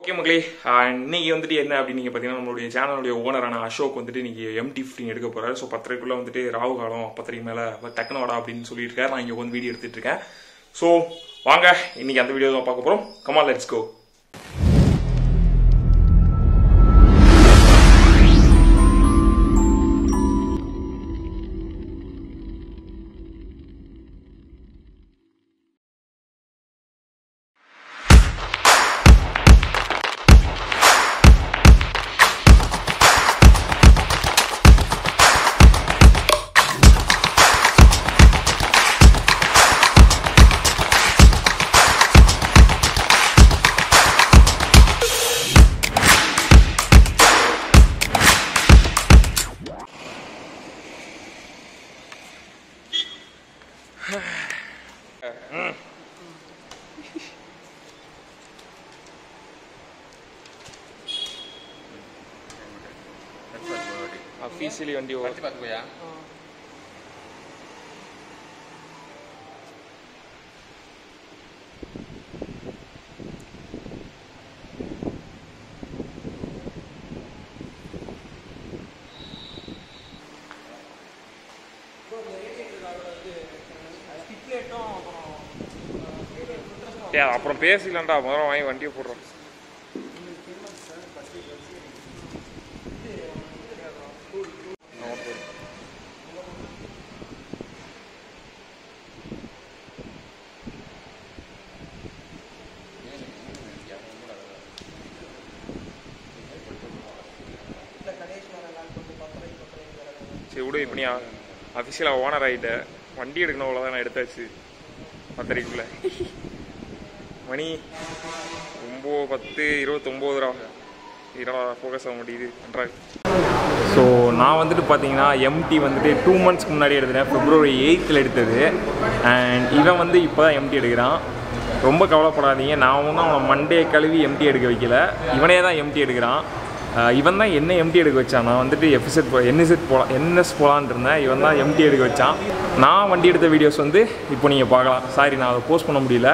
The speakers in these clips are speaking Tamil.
ஓகே மக்களே ஆஹ் இன்னைக்கு வந்துட்டு என்ன அப்படின்னு நீங்க பாத்தீங்கன்னா நம்மளுடைய சேனலுடைய ஓனரான அசோக் வந்துட்டு இன்னைக்கு எம்டி ஃபிஃப்டின் எடுக்க போறாரு ஸோ பத்தரைக்குள்ள வந்துட்டு ராகு காலம் பத்தரைக்கு மேல டக்குனு வாடா அப்படின்னு சொல்லியிருக்காரு நான் இங்க வந்து வீடியோ எடுத்துட்டு இருக்கேன் ஸோ வாங்க இன்னைக்கு அந்த வீடியோ தான் பார்க்க போறோம் கமால் லெட்ஸ் கோ அஃபீஷியலி வண்டி ஓ- டேய், அப்புறம் பேசிக்கலாம்டா முதல்ல வாங்கி வண்டியை போடுறோம் சரி விடு இப்போ நீ அஃபிஷியலாக ஓனர் ஆகிட்ட வண்டி எடுக்கணும் அவ்வளோதான் நான் எடுத்தாச்சு பத்தரைக்குள்ள மணி ஒம்பது பத்து இருபத்தொம்போது ரூபா இரவா ஃபோக்கஸ் ஆக முடியுது நன்றாக ஸோ நான் வந்துட்டு பார்த்தீங்கன்னா எம்டி வந்துட்டு டூ மந்த்ஸ்க்கு முன்னாடி எடுத்தேன் பிப்ரவரி எயித்தில் எடுத்தது அண்ட் இவன் வந்து இப்போ தான் எம்டி எடுக்கிறான் ரொம்ப கவலைப்படாதீங்க நான் ஒன்றும் அவனை மண்டே கழுவி எம்டி எடுக்க வைக்கல இவனே தான் எம்டி எடுக்கிறான் அஹ் இவன் தான் என்ன எம்டி எடுக்க வச்சான் நான் வந்துட்டு எஃப்எஸ்எட் போ என்எஸ்எட் போகலாம் என்எஸ் போகலான் இருந்தேன் இவன் தான் எம்டி எடுக்க வச்சான் நான் வண்டி எடுத்த வீடியோஸ் வந்து இப்போ நீங்கள் பார்க்கலாம் சாரி நான் அதை போஸ்ட் பண்ண முடியல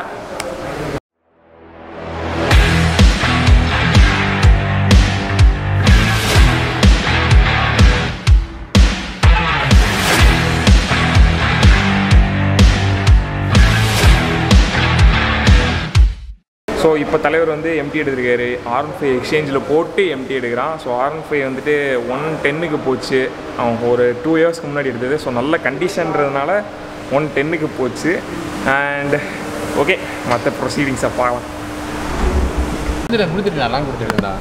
ஸோ இப்போ தலைவர் வந்து எம்டி எடுத்திருக்காரு ஆர்என் ஃபைவ் எக்ஸ்சேஞ்சில் போட்டு எம்டி எடுக்கிறான் ஸோ ஆர்என் ஃபைவ் வந்துட்டு ஒன் டென்னுக்கு போச்சு அவன் ஒரு டூ இயர்ஸ்க்கு முன்னாடி எடுத்தது ஸோ நல்ல கண்டிஷன்றதுனால ஒன் டென்னுக்கு போச்சு அண்ட் ஓகே மற்ற ப்ரொசீடிங்ஸை பார்க்கலாம் கொடுத்துட்டேன் கொடுத்துட்டேன் எல்லாம் கொடுத்துட்டேன்டா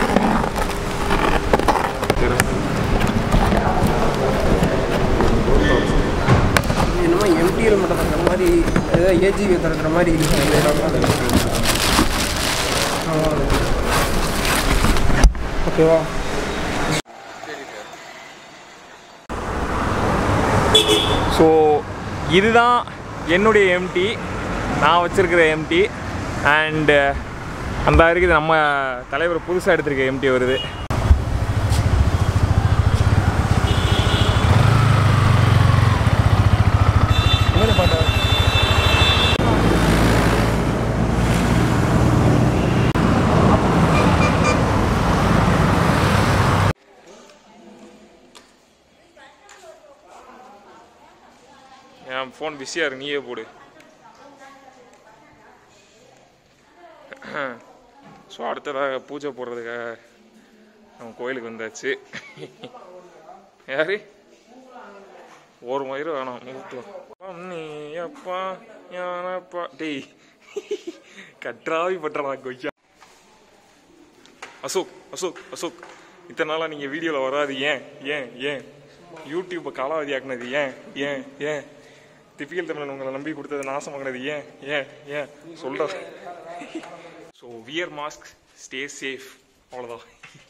என்னமோ எம்டிஎல் மட்டும் தர மாதிரி ஏதோ ஏஜிவி தர மாதிரி ஓகேவா ஸோ இதுதான் என்னுடைய எம்டி நான் வச்சுருக்கிற எம்டி அண்டு அந்த இருக்குது நம்ம தலைவர் புதுசாக எடுத்திருக்க எம்டி வருது என் ஃபோன் பிஸியாக இருக்கு நீயே போடு ஸோ அடுத்ததாக பூஜை போடுறதுக்காக நம்ம கோயிலுக்கு வந்தாச்சு யாரு ஒரு மயிறு வேணாம் முகூர்த்தம் நீ அப்பா யானப்பா டேய் கற்றாவி பற்றடா கொய்யா அசோக் அசோக் அசோக் இத்தனை நாளாக நீங்கள் வீடியோவில் வராது ஏன் ஏன் ஏன் யூடியூப்பை காலாவதி ஆக்குனது ஏன் ஏன் ஏன் திப்பிக்கல் தமிழன் உங்களை நம்பி கொடுத்தது நாசமாக்குனது ஏன் ஏன் ஏன் சொல்ற so wear mask stay safe அவ்வளோதான்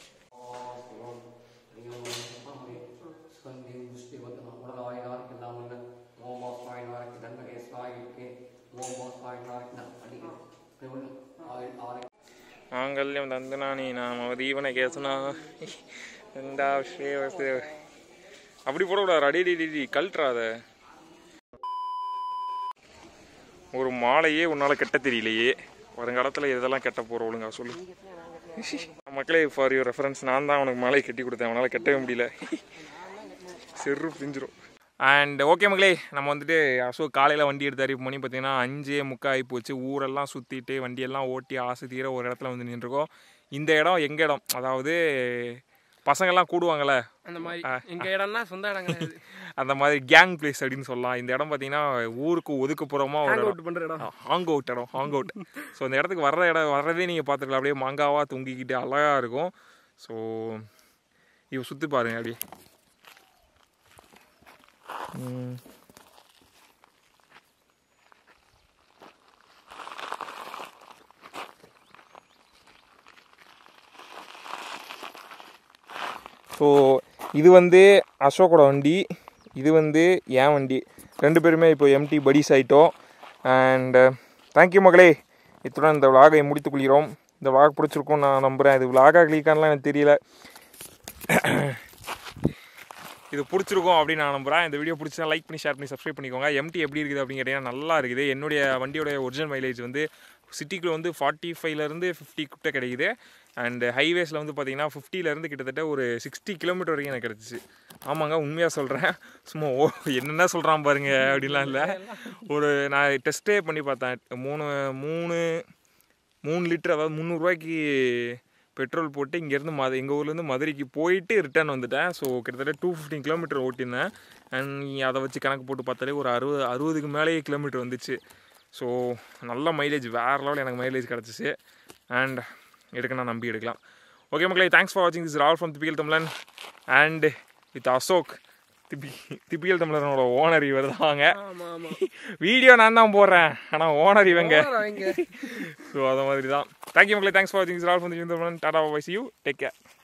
மாங்கல்யம் தந்தனானி நாம தீவன கேசனா ரெண்டா ஸ்ரீவஸ்து அப்படி போடக்கூடாது அடி டி டி கழட்டுறாத ஒரு மாலையே உன்னால கெட்ட தெரியலையே வருங்காலத்தில் இதெல்லாம் கெட்ட போற ஒழுங்கா சொல்லு மக்களே ஃபார் யூர் ரெஃபரன்ஸ் நான் தான் அவனுக்கு மாலை கட்டி கொடுத்தேன் அவனால் கட்டவே முடியல செரு பிஞ்சிரும் அண்ட் ஓகே மக்களே நம்ம வந்துட்டு அசோக் காலையில் வண்டி எடுத்தாரு இப்போ மணி பார்த்தீங்கன்னா அஞ்சே முக்கா ஆகி போச்சு ஊரெல்லாம் சுற்றிட்டு வண்டியெல்லாம் ஓட்டி ஆசை தீர ஒரு இடத்துல வந்து நின்றுருக்கோம் இந்த இடம் எங்கள் இடம் அதாவது பசங்கள்லாம் கூடுவாங்கள்ல அந்த மாதிரி எங்க இடம்னா சொந்த இடம் கிடையாது அந்த மாதிரி கேங் பிளேஸ் அப்படின்னு சொல்லலாம் இந்த இடம் பார்த்தீங்கன்னா ஊருக்கு ஒதுக்குப்புறமா ஒரு ஹேங் இடம் அவுட் பண்ற இடம் ஹாங் அவுட் இடம் ஹாங் அவுட் ஸோ இந்த இடத்துக்கு வர்ற இடம் வர்றதே நீங்கள் பார்த்துக்கலாம் அப்படியே மாங்காவாக தொங்கிக்கிட்டு அழகாக இருக்கும் ஸோ இவ சுற்றி பாருங்க அப்படியே ம். ஸோ இது வந்து அசோக்கோட வண்டி இது வந்து என் வண்டி ரெண்டு பேருமே இப்போ எம்டி படிஸ் ஆயிட்டோம் அண்ட் தேங்க்யூ மகளே இத்துடன் இந்த விலாகை முடித்துக் கொள்கிறோம் இந்த விலாக் பிடிச்சிருக்கும் நான் நம்புகிறேன் இது விலாகா கிளிக்கான்லாம் எனக்கு தெரியல இது பிடிச்சிருக்கும் அப்படின்னு நான் நம்புறேன் இந்த வீடியோ பிடிச்சா லைக் பண்ணி ஷேர் பண்ணி சப்ஸ்கிரைப் பண்ணிக்கோங்க எம்டி எப்படி இருக்குது அப்படின்னு கேட்டிங்கன்னா நல்லா இருக்குது என்னுடைய வண்டியோட ஒரிஜினல் மைலேஜ் வந்து சிட்டிக்குள்ள வந்து ஃபார்ட்டி ஃபைவ்லேருந்து ஃபிஃப்டி கிட்ட கிடைக்குது அண்ட் ஹைவேஸில் வந்து பார்த்தீங்கன்னா 50 ல இருந்து கிட்டத்தட்ட ஒரு சிக்ஸ்டி கிலோமீட்டர் வரைக்கும் எனக்கு கிடச்சிச்சு ஆமாங்க உண்மையாக சொல்கிறேன் சும்மா ஓ என்னென்ன சொல்கிறான் பாருங்க அப்படிலாம் இல்லை ஒரு நான் டெஸ்ட்டே பண்ணி பார்த்தேன் மூணு மூணு மூணு லிட்டர் அதாவது முந்நூறுரூவாய்க்கு பெட்ரோல் போட்டு இங்கேருந்து மது எங்கள் ஊர்லேருந்து மதுரைக்கு போயிட்டு ரிட்டர்ன் வந்துட்டேன் ஸோ கிட்டத்தட்ட டூ ஃபிஃப்டின் கிலோமீட்டர் ஓட்டினேன் அண்ட் அதை வச்சு கணக்கு போட்டு பார்த்தாலே ஒரு அறுபது அறுபதுக்கு மேலேயே கிலோமீட்டர் வந்துச்சு ஸோ நல்ல மைலேஜ் வேறு லெவல் எனக்கு மைலேஜ் கிடச்சிச்சு அண்ட் எடுக்க நான் நம்பி எடுக்கலாம் ஓகே மக்களே தேங்க்ஸ் ஃபார் வாட்சிங் this Rahul from typical Tamizhan and with Ashok திபி திபிகல் தமிழனோட ஓனர் இவர் தாங்க ஆமா ஆமா வீடியோ நான் தான் போடுறேன் ஆனால் ஓனர் இவங்க அவங்க ஸோ அது மாதிரி தான் தேங்க்யூ மக்களே தேங்க்ஸ் ஃபார் வாட்சிங் ரால் from typical Tamizhan tata bye see you take care